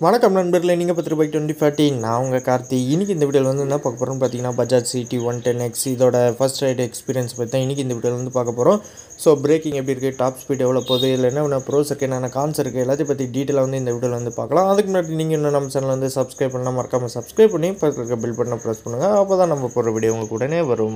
வணக்கம் நண்பர்களே நீங்கள் பத்து ரூபாய் டுவெண்ட்டி ஃபார்ட்டி நான் உங்கள் கார்த்தி இன்றைக்கி இந்த வீடியோவில் வந்து என்ன பார்க்க போகிறோம்னு பார்த்தீங்கன்னா Bajaj CT one ten X இதோட ஃபஸ்ட் ரைட் எக்ஸ்பீரியன்ஸ் பற்றி தான் இன்றைக்கி இந்த வீடியோவில் வந்து பார்க்க போகிறோம் ஸோ பிரேக்கிங் எப்படி இருக்குது டாப் ஸ்பீட் எவ்வளோ போகுது இல்லை என்ன ப்ரோஸ் இருக்குது என்னென்ன கான்ஸ் இருக்குது எல்லாத்தையும் பற்றி டீட்டெயிலாக வந்து இந்த வீடியோவில் வந்து பார்க்கலாம் அதுக்கு முன்னாடி நீங்கள் இன்னும் நம்ம சேனல் வந்து சப்ஸ்கிரைப் பண்ணால் மறக்காமல் சப்ஸ்கிரைப் பண்ணி பக்கத்தில் இருக்க பில் பண்ண ப்ரெஸ் பண்ணுங்கள் அப்போ தான் நம்ம போடுற வீடியோ உங்களுக்கு உடனே வரும்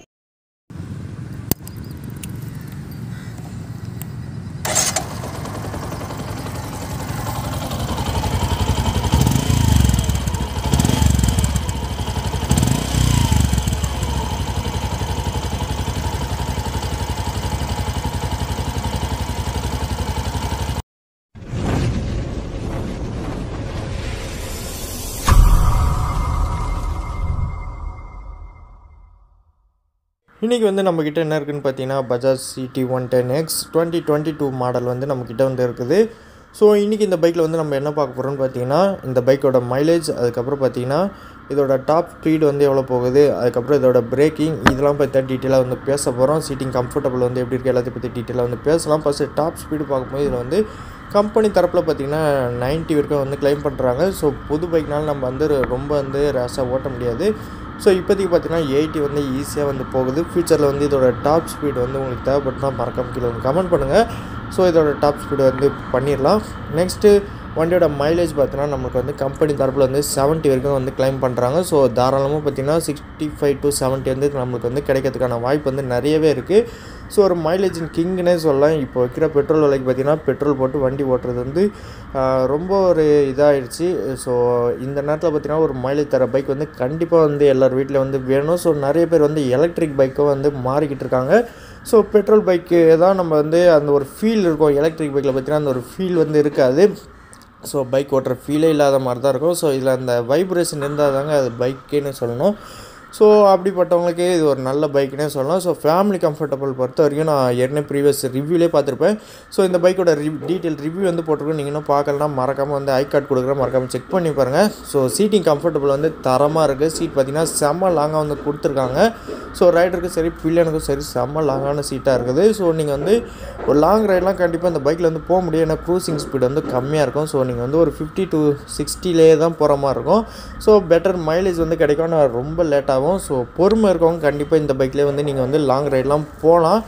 இன்றைக்கி வந்து நம்மக்கிட்ட என்ன இருக்குதுன்னு பார்த்தீங்கன்னா Bajaj CT one ten X twenty twenty two model வந்து நம்மக்கிட்ட வந்து இருக்குது ஸோ இன்றைக்கி இந்த பைக்கில் வந்து நம்ம என்ன பார்க்க போகிறோம்னு பார்த்தீங்கன்னா இந்த பைக்கோட மைலேஜ் அதுக்கப்புறம் பார்த்தீங்கன்னா இதோட டாப் ஸ்பீடு வந்து எவ்வளோ போகுது அதுக்கப்புறம் இதோட பிரேக்கிங் இதெல்லாம் பற்றி டீட்டெயிலாக வந்து பேச போகிறோம் சீட்டிங் கம்ஃபர்டபுள் வந்து எப்படி இருக்குது எல்லாத்தையும் பற்றி டீட்டெயிலாக வந்து பேசலாம் ஃபஸ்ட்டு டாப் ஸ்பீடு பார்க்கும்போது இதில் வந்து கம்பெனி தரப்பில் பார்த்திங்கன்னா 90 வரைக்கும் வந்து க்ளைம் பண்ணுறாங்க ஸோ புது பைக்னால நம்ம வந்து ரொம்ப வந்து ரேஷாக ஓட்ட முடியாது ஸோ இப்போதைக்கு பார்த்தீங்கன்னா எயிட்டி வந்து ஈஸியாக வந்து போகுது ஃப்யூச்சரில் வந்து இதோட டாப் ஸ்பீடு வந்து உங்களுக்கு தேவைப்பட்டுனா மறக்காம கீழே வந்து கமெண்ட் பண்ணுங்கள் ஸோ இதோட டாப் ஸ்பீடு வந்து பண்ணிடலாம் நெக்ஸ்ட்டு வண்டியோட மைலேஜ் பார்த்தீங்கன்னா நமக்கு வந்து கம்பெனி தரப்பில் வந்து 70 வரைக்கும் வந்து க்ளைம் பண்ணுறாங்க ஸோ தாராளமாக பார்த்தீங்கன்னா சிக்ஸ்டி ஃபைவ் டு செவன்ட்டி வந்து நம்மளுக்கு வந்து கிடைக்கிறதுக்கான வாய்ப்பு வந்து நிறையவே இருக்குது ஸோ ஒரு மைலேஜின் கிங்னே சொல்லலாம் இப்போ வைக்கிற பெட்ரோல் விலைக்கு பார்த்தீங்கன்னா பெட்ரோல் போட்டு வண்டி ஓட்டுறது வந்து ஆஹ், ரொம்ப ஒரு இதாகிடுச்சு ஸோ இந்த நேரத்தில் பார்த்தீங்கன்னா ஒரு மைலேஜ் தர பைக் வந்து கண்டிப்பாக வந்து எல்லார் வீட்டில் வந்து வேணும் ஸோ நிறைய பேர் வந்து எலக்ட்ரிக் பைக்கும் வந்து மாறிக்கிட்டு இருக்காங்க ஸோ பெட்ரோல் பைக்கு தான் நம்ம வந்து அந்த ஒரு ஃபீல் இருக்கும் எலக்ட்ரிக் பைக்கில் பார்த்தீங்கன்னா அந்த ஒரு ஃபீல் வந்து இருக்காது ஸோ பைக் ஓட்டுற ஃபீலே இல்லாத மாதிரி தான் இருக்கும் ஸோ இதில் அந்த வைப்ரேஷன் இருந்தால் தாங்க அது பைக்குன்னு சொல்லணும் ஸோ அப்படிப்பட்டவங்களுக்கு இது ஒரு நல்ல பைக்குனே சொல்லலாம் ஸோ ஃபேமிலி கம்ஃபர்டபுள் பொறுத்த வரைக்கும் நான் ஏற்கனவே ப்ரீவியஸ் ரிவ்யூலே பார்த்துருப்பேன் ஸோ இந்த பைக்கோட ரிவ் டீட்டெயில் ரிவ்யூ வந்து போட்டிருக்கோம் நீங்கள் இன்னும் பார்க்கலனா மறக்காமல் வந்து ஐ கார்டு கொடுக்குறேன் மறக்காமல் செக் பண்ணி பாருங்கள் ஸோ சீட்டிங் கம்ஃபர்டபுள் வந்து தரமாக இருக்குது சீட் பார்த்தீங்கன்னா செம்ம லாங்காக வந்து கொடுத்துருக்காங்க ஸோ ரைடருக்கும் சரி பில்லியனுக்கும் சரி செம்ம லாங்கான சீட்டாக இருக்குது ஸோ நீங்கள் வந்து ஒரு லாங் ரைடெலாம் கண்டிப்பாக இந்த பைக்கில் வந்து போக முடியும் ஏன்னா க்ரூசிங் ஸ்பீடு வந்து கம்மியாக இருக்கும் ஸோ நீங்கள் வந்து ஒரு ஃபிஃப்டி டு சிக்ஸ்டிலே தான் போகிற மாதிரி இருக்கும் ஸோ பெட்டர் மைலேஜ் வந்து கிடைக்கும் ஆனால் ரொம்ப லேட் ஆகும் ஸோ பொறுமை இருக்கவங்க கண்டிப்பாக இந்த பைக்லேயே வந்து நீங்கள் வந்து லாங் ரைடெலாம் போகலாம்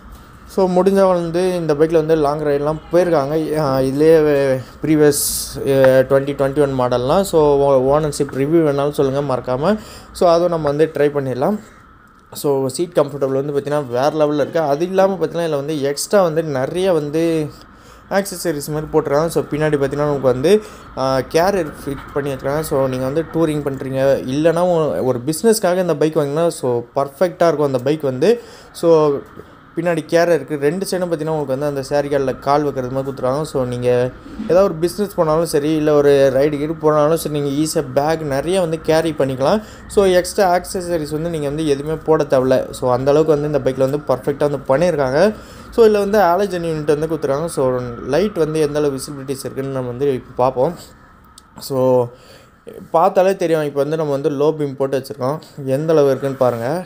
ஸோ முடிஞ்சவங்க வந்து இந்த பைக்கில் வந்து லாங் ரைடெலாம் போயிருக்காங்க அஹ் இதுலேயே ப்ரீவியஸ் டுவெண்ட்டி டுவெண்ட்டி ஒன் மாடல்லாம் ஸோ ஓனர்ஷிப் ரிவ்யூ வேணாலும் சொல்லுங்கள் மறக்காமல் ஸோ அதுவும் நம்ம வந்து ட்ரை பண்ணிடலாம் ஸோ சீட் கம்ஃபர்டபுள் வந்து பார்த்திங்கன்னா வேறு லெவலில் இருக்குது அது இல்லாமல் பார்த்தீங்கன்னா இதில் வந்து எக்ஸ்ட்ரா வந்து நிறைய வந்து ஆக்சசரிஸ் மாதிரி போட்டிருக்காங்க ஸோ பின்னாடி பார்த்தீங்கன்னா நமக்கு வந்து கேரியர் ஃபிட் பண்ணி வச்சுருக்காங்க ஸோ நீங்கள் வந்து டூரிங் பண்ணுறீங்க இல்லைனா ஒரு பிஸ்னஸ்க்காக இந்த பைக் வாங்கினா ஸோ பர்ஃபெக்டாக இருக்கும் அந்த பைக் வந்து ஸோ பின்னாடி கேர் இருக்குது ரெண்டு சைடும் பார்த்தீங்கன்னா உங்களுக்கு வந்து அந்த சேரிகளில் கால் வைக்கிறது மாதிரி கொடுத்துருவாங்க ஸோ நீங்கள் ஏதாவது ஒரு பிஸ்னஸ் போனாலும் சரி இல்லை ஒரு ரைடு கீடு போனாலும் சரி நீங்கள் ஈஸியாக பேக் நிறைய வந்து கேரி பண்ணிக்கலாம் ஸோ எக்ஸ்ட்ரா ஆக்சசரிஸ் வந்து நீங்கள் வந்து எதுவுமே போட தேவையில்ல ஸோ அந்தளவுக்கு வந்து இந்த பைக்கில் வந்து பர்ஃபெக்டாக வந்து பண்ணியிருக்காங்க ஸோ இதில் வந்து ஆலஜன் யூனிட் வந்து கொடுத்துருக்காங்க ஸோ லைட் வந்து எந்த அளவு விசிபிலிட்டிஸ் இருக்குதுன்னு நம்ம வந்து இப்போ பார்ப்போம் ஸோ பார்த்தாலே தெரியும் இப்போ வந்து நம்ம வந்து லோ பீம் போட்டு வச்சுருக்கோம் எந்த அளவு இருக்குன்னு பாருங்கள்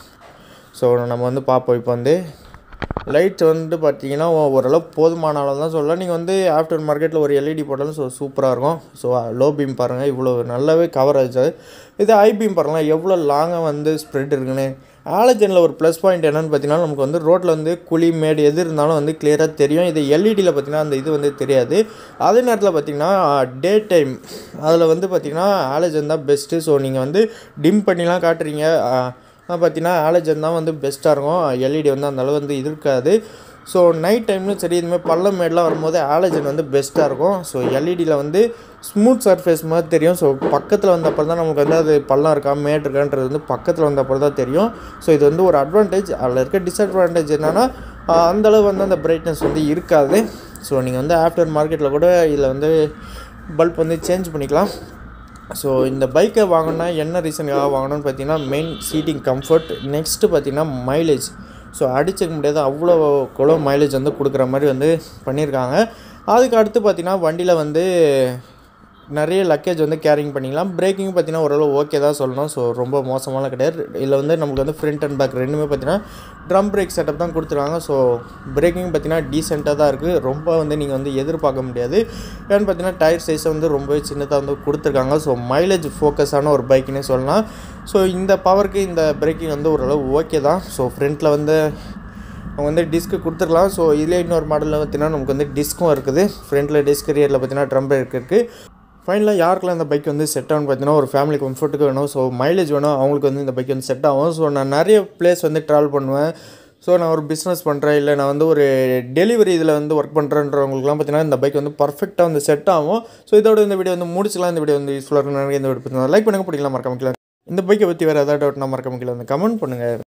ஸோ நம்ம வந்து பார்ப்போம் இப்போ வந்து லைட்ஸ் வந்து பார்த்தீங்கன்னா ஓரளவு போதுமான அளவு தான் சொல்லலாம் நீங்கள் வந்து ஆஃப்டர் மார்க்கெட்டில் ஒரு எல்இடி போட்டாலும் ஸோ சூப்பராக இருக்கும் ஸோ லோ பீம் பாருங்கள் இவ்வளோ நல்லாவே கவர் ஆச்சு இது ஐ பீம் பாருங்களேன் எவ்வளோ லாங்காக வந்து ஸ்ப்ரெட் இருக்குன்னு ஆலஜனில் ஒரு ப்ளஸ் பாயிண்ட் என்னென்னு பார்த்தீங்கன்னா நமக்கு வந்து ரோட்டில் வந்து குழி மேடு எது இருந்தாலும் வந்து கிளியராக தெரியும் இது எல்இடியில் பார்த்தீங்கன்னா அந்த இது வந்து தெரியாது அதே நேரத்தில் பார்த்தீங்கன்னா டே டைம் அதில் வந்து பார்த்தீங்கன்னா ஆலஜன் தான் பெஸ்ட்டு ஸோ நீங்கள் வந்து டிம் பண்ணிலாம் காட்டுறீங்க பார்த்தீங்கன்னா ஆலஜன் தான் வந்து பெஸ்ட்டாக இருக்கும் எல்இடி வந்து அந்த அளவு வந்து இது இருக்காது ஸோ நைட் டைம்லையும் சரி இதுமாதிரி பள்ளம் மேடெலாம் வரும்போது ஆலஜன் வந்து பெஸ்ட்டாக இருக்கும் ஸோ எல்இடியில் வந்து ஸ்மூத் சர்ஃபேஸ் மாதிரி தெரியும் ஸோ பக்கத்தில் வந்த அப்புறம் தான் நமக்கு வந்து அது பள்ளம் இருக்கா மேட் இருக்கான்றது வந்து பக்கத்தில் வந்த அப்புறம் தான் தெரியும் ஸோ இது வந்து ஒரு அட்வான்டேஜ் அதில் இருக்க டிஸ்அட்வான்டேஜ் என்னென்னா அந்தளவு வந்து அந்த பிரைட்னஸ் வந்து இருக்காது ஸோ நீங்கள் வந்து ஆஃப்டர் மார்க்கெட்டில் கூட இதில் வந்து பல்ப் வந்து சேஞ்ச் பண்ணிக்கலாம் ஸோ இந்த பைக்கை வாங்கினா என்ன ரீசனுக்காக வாங்கணும்னு பார்த்தீங்கன்னா மெயின் சீட்டிங் கம்ஃபர்ட் நெக்ஸ்ட்டு பார்த்தீங்கன்னா மைலேஜ் ஸோ அடிச்சிக்க முடியாது அவ்வளோ குளோ மைலேஜ் வந்து கொடுக்குற மாதிரி வந்து பண்ணியிருக்காங்க அதுக்கு அடுத்து பார்த்தீங்கன்னா வண்டியில் வந்து நிறைய லக்கேஜ் வந்து கேரிங் பண்ணிக்கலாம் பிரேக்கிங் பார்த்தீங்கன்னா ஓரளவு ஓகே தான் சொல்லணும் ஸோ ரொம்ப மோசமான கிடையாது இதில் வந்து நமக்கு வந்து ஃப்ரண்ட் அண்ட் பேக் ரெண்டுமே பார்த்தீங்கன்னா ட்ரம் பிரேக் செட்டப் தான் கொடுத்துருக்காங்க ஸோ பிரேக்கிங் பார்த்தீங்கன்னா டீசெண்டாக தான் இருக்குது ரொம்ப வந்து நீங்கள் வந்து எதிர்பார்க்க முடியாது ஏன்னு பார்த்தீங்கன்னா டயர் சைஸை வந்து ரொம்பவே சின்னதாக வந்து கொடுத்துருக்காங்க ஸோ மைலேஜ் ஃபோக்கஸான ஒரு பைக்குன்னே சொல்லலாம் ஸோ இந்த பவருக்கு இந்த பிரேக்கிங் வந்து ஓரளவு ஓகே தான் ஸோ ஃப்ரண்ட்டில் வந்து அவங்க வந்து டிஸ்க்கு கொடுத்துருக்கலாம் ஸோ இதில் இன்னொரு மாடலில் பார்த்தீங்கன்னா நமக்கு வந்து டிஸ்க்கும் இருக்குது ஃப்ரண்ட்டில் டிஸ்க் ரியரில் பார்த்தீங்கன்னா ட்ரம் பிரேக் இருக்குது ஃபைனலாக யாருக்கெல்லாம் இந்த பைக் வந்து செட் ஆகும்னு பார்த்தீங்கன்னா ஒரு ஃபேமிலி கம்ஃபர்ட்டுக்கு வேணும் ஸோ மைலேஜ் வேணும் அவங்களுக்கு வந்து இந்த பைக் வந்து செட் ஆகும் ஸோ நான் நிறைய பிளேஸ் வந்து ட்ராவல் பண்ணுவேன் ஸோ நான் ஒரு பிஸ்னஸ் பண்ணுறேன் இல்லை நான் வந்து ஒரு டெலிவரி இதில் வந்து ஒர்க் பண்ணுறேன்றவங்களுக்குலாம் பார்த்தீங்கன்னா இந்த பைக் வந்து பர்ஃபெக்டாக வந்து செட் ஆகும் ஸோ இதோட இந்த வீடியோ வந்து முடிச்சுக்கலாம் இந்த வீடியோ வந்து யூஸ்ஃபுல்லாக இருக்கும் நிறைய இந்த வீடியோ லைக் பண்ணுங்கள் பிடிக்கலாம் மறக்காம கீழே இந்த பைக்கை பற்றி வேறு ஏதாவது டவுட்னா மறக்காம கீழே வந்து கமெண்ட் பண்ணுங்கள்